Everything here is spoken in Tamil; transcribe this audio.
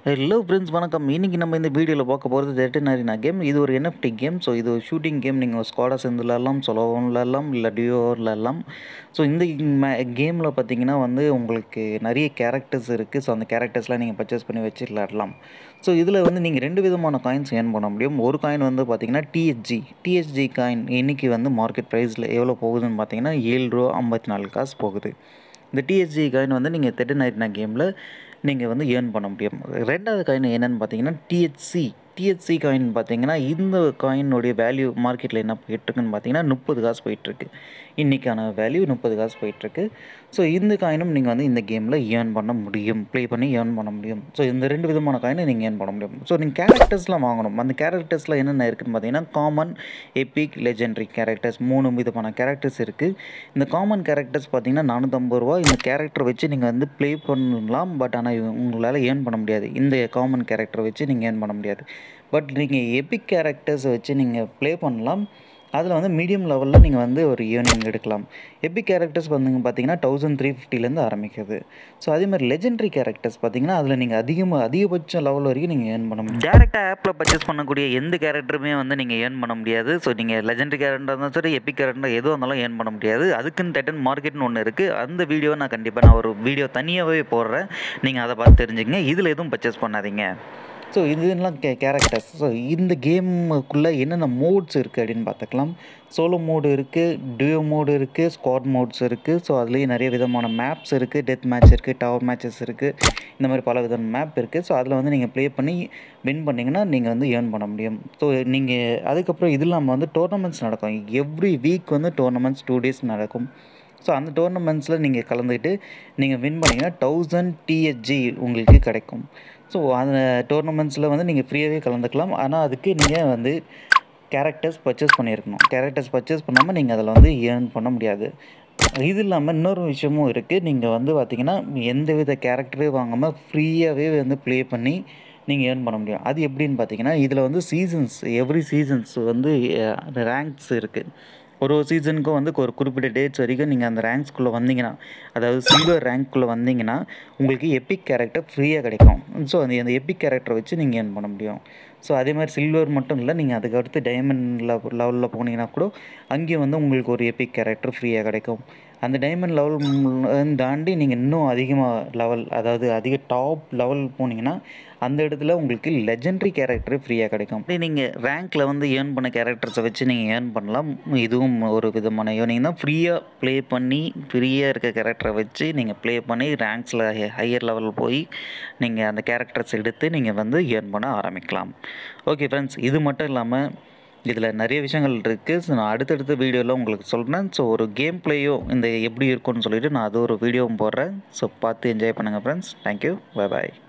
ஹலோ ஃப்ரெண்ட்ஸ் வணக்கம் இன்னைக்கு நம்ம இந்த வீடியோவில் பார்க்க போகிறது வெட்டனரினா கேம் இது ஒரு என்எஃப்டி கேம் ஸோ இது ஒரு ஷூட்டிங் கேம் நீங்கள் ஸ்குவாடாக சேர்ந்து விளாட்லாம் சொலோவும் விளாட்லாம் இல்லை டியோ விளாட்லாம் ஸோ இந்த கேமில் பார்த்தீங்கன்னா வந்து உங்களுக்கு நிறைய கேரக்டர்ஸ் இருக்குது ஸோ அந்த கேரக்டர்ஸ்லாம் நீங்கள் பர்ச்சேஸ் பண்ணி வச்சு விளாடலாம் ஸோ இதில் வந்து நீங்கள் ரெண்டு விதமான காயின்ஸ் ஏர்ன் பண்ண முடியும் ஒரு காயின் வந்து பார்த்தீங்கன்னா டிஹெச்ஜி டிஹெச்ஜி காயின் இன்றைக்கி வந்து மார்க்கெட் ப்ரைஸில் எவ்வளோ போகுதுன்னு பார்த்தீங்கன்னா ஏழு ரூபா ஐம்பத்தி நாலு காசு போகுது இந்த டிஹெச்ஜி காயின் வந்து நீங்கள் தெட்டு நைட்னா கேமில் நீங்கள் வந்து ஏர்ன் பண்ண முடியும் ரெண்டாவது காயின் என்னென்னு பார்த்தீங்கன்னா டிஹெச்சி டிஹெச்சி காயின் பார்த்தீங்கன்னா இந்த காயினுடைய வேல்யூ மார்க்கெட்டில் என்ன போயிட்டுருக்குன்னு பார்த்தீங்கன்னா முப்பது காசு போயிட்டுருக்கு இன்றைக்கான வேல்யூ முப்பது காசு போயிட்டுருக்கு ஸோ இந்த காயினும் நீங்கள் வந்து இந்த கேமில் ஏர்ன் பண்ண முடியும் ப்ளே பண்ணி ஏர்ன் பண்ண முடியும் ஸோ இந்த ரெண்டு விதமான காயினை நீங்கள் ஏர்ன் பண்ண முடியும் ஸோ நீங்கள் கேரக்டர்ஸ்லாம் வாங்கணும் அந்த கேரக்டர்ஸில் என்னென்ன இருக்குதுன்னு பார்த்தீங்கன்னா காமன் எபிக் லெஜெண்டரி கேரக்டர்ஸ் மூணு விதமான கேரக்டர்ஸ் இருக்குது இந்த காமன் கேரக்டர்ஸ் பார்த்தீங்கன்னா நானூற்றம்பது ரூபா இந்த கேரக்டர் வச்சு நீங்கள் வந்து ப்ளே பண்ணலாம் பட் ஆனால் உங்களால் ஏர்ன் பண்ண முடியாது இந்த காமன் கேரக்டர் வச்சு நீங்கள் ஏர்ன் பண்ண முடியாது பட் நீங்கள் எபிக் கேரக்டர்ஸை வச்சு நீங்கள் ப்ளே பண்ணலாம் அதில் வந்து மீடியம் லெவலில் நீங்கள் வந்து ஒரு ஏர்னிங் எடுக்கலாம் எபிக் கேரக்டர்ஸ் வந்து பார்த்தீங்கன்னா தௌசண்ட் த்ரீ ஃபிஃப்டிலேருந்து ஆரம்பிக்குது ஸோ அதே மாதிரி லெஜெண்டரி கேரக்டர்ஸ் பார்த்தீங்கன்னா அதில் நீங்கள் அதிகமாக அதிகபட்ச லெவல் வரைக்கும் நீங்கள் ஏர்ன் பண்ண முடியும் டேரெக்டாக ஆப்பில் பர்ச்சேஸ் பண்ணக்கூடிய எந்த கேரக்டருமே வந்து நீங்கள் ஏர்ன் பண்ண முடியாது ஸோ நீங்கள் லெஜெண்டரி கேரக்டர் இருந்தாலும் சரி எபிக் கேரக்டர் எதுவும் இருந்தாலும் ஏர்ன் பண்ண முடியாது அதுக்குன்னு டெட்டன் மார்க்கெட்னு ஒன்று இருக்குது அந்த வீடியோவை நான் கண்டிப்பாக நான் ஒரு வீடியோ தனியாகவே போடுறேன் நீங்கள் அதை பார்த்து தெரிஞ்சுங்க இதில் எதுவும் பர்ச்சேஸ் பண்ணாதீங்க ஸோ இதெல்லாம் கே கேரக்டர்ஸ் ஸோ இந்த கேமுக்குள்ளே என்னென்ன மோட்ஸ் இருக்குது அப்படின்னு பார்த்துக்கலாம் சோலோ மோடு இருக்குது டியோ மோடு இருக்குது ஸ்குவாட் மோட்ஸ் இருக்குது ஸோ அதுலேயே நிறைய விதமான மேப்ஸ் இருக்குது டெத் மேட்ச் இருக்குது டவர் மேட்சஸ் இருக்குது இந்த மாதிரி பல விதமான மேப் இருக்குது ஸோ அதில் வந்து நீங்கள் ப்ளே பண்ணி வின் பண்ணிங்கன்னா நீங்கள் வந்து ஏர்ன் பண்ண முடியும் ஸோ நீங்கள் அதுக்கப்புறம் இது இல்லாமல் வந்து டோர்னமெண்ட்ஸ் நடக்கும் எவ்ரி வீக் வந்து டோர்னமெண்ட்ஸ் டூ டேஸ் நடக்கும் ஸோ அந்த டோர்னமெண்ட்ஸில் நீங்கள் கலந்துக்கிட்டு நீங்கள் வின் பண்ணிங்கன்னா தௌசண்ட் டிஹெச்ஜி உங்களுக்கு கிடைக்கும் ஸோ அந்த டோர்னமெண்ட்ஸில் வந்து நீங்கள் ஃப்ரீயாகவே கலந்துக்கலாம் ஆனால் அதுக்கு நீங்கள் வந்து கேரக்டர்ஸ் பர்ச்சேஸ் பண்ணியிருக்கணும் கேரக்டர்ஸ் பர்ச்சேஸ் பண்ணாமல் நீங்கள் அதில் வந்து ஏர்ன் பண்ண முடியாது இது இல்லாமல் இன்னொரு விஷயமும் இருக்குது நீங்கள் வந்து பார்த்திங்கன்னா எந்த வித கேரக்டரே வாங்காமல் ஃப்ரீயாகவே வந்து ப்ளே பண்ணி நீங்கள் ஏர்ன் பண்ண முடியும் அது எப்படின்னு பார்த்தீங்கன்னா இதில் வந்து சீசன்ஸ் எவ்ரி சீசன்ஸ் வந்து ரேங்க்ஸ் இருக்குது ஒரு ஒரு சீசனுக்கும் வந்து ஒரு குறிப்பிட்ட டேட்ஸ் வரைக்கும் நீங்கள் அந்த ரேங்க்ஸ்குள்ளே வந்தீங்கன்னா அதாவது சில்வர் ரேங்க்குள்ளே வந்தீங்கன்னா உங்களுக்கு எப்பிக் கேரக்டர் ஃப்ரீயாக கிடைக்கும் ஸோ அந்த அந்த எப்பிக் கேரக்டரை வச்சு நீங்கள் ஏர்ன் பண்ண முடியும் ஸோ அதே மாதிரி சில்வர் மட்டும் இல்லை நீங்கள் அதுக்கு அடுத்து டைமண்ட் லெவலில் போனீங்கன்னா கூட அங்கேயும் வந்து உங்களுக்கு ஒரு எப்பிக் கேரக்டர் ஃப்ரீயாக கிடைக்கும் அந்த டைமண்ட் லெவல் தாண்டி நீங்கள் இன்னும் அதிகமாக லெவல் அதாவது அதிக டாப் லெவல் போனீங்கன்னா அந்த இடத்துல உங்களுக்கு லெஜெண்டரி கேரக்டர் ஃப்ரீயாக கிடைக்கும் அப்படி நீங்கள் ரேங்க்கில் வந்து ஏர்ன் பண்ண கேரக்டர்ஸை வச்சு நீங்கள் ஏர்ன் பண்ணலாம் இதுவும் ஒரு விதமான ஏர்னிங் தான் ஃப்ரீயாக ப்ளே பண்ணி ஃப்ரீயாக இருக்க கேரக்டரை வச்சு நீங்கள் ப்ளே பண்ணி ரேங்க்ஸில் ஹையர் லெவல் போய் நீங்கள் அந்த கேரக்டர்ஸ் எடுத்து நீங்கள் வந்து ஏர்ன் பண்ண ஆரம்பிக்கலாம் ஓகே ஃப்ரெண்ட்ஸ் இது மட்டும் இல்லாமல் இதில் நிறைய விஷயங்கள் இருக்குது ஸோ நான் அடுத்தடுத்த வீடியோவில் உங்களுக்கு சொல்கிறேன் ஸோ ஒரு கேம் பிளேயோ இந்த எப்படி இருக்கும்னு சொல்லிவிட்டு நான் அது ஒரு வீடியோவும் போடுறேன் ஸோ பார்த்து என்ஜாய் பண்ணுங்கள் ஃப்ரெண்ட்ஸ் தேங்க்யூ பை பாய்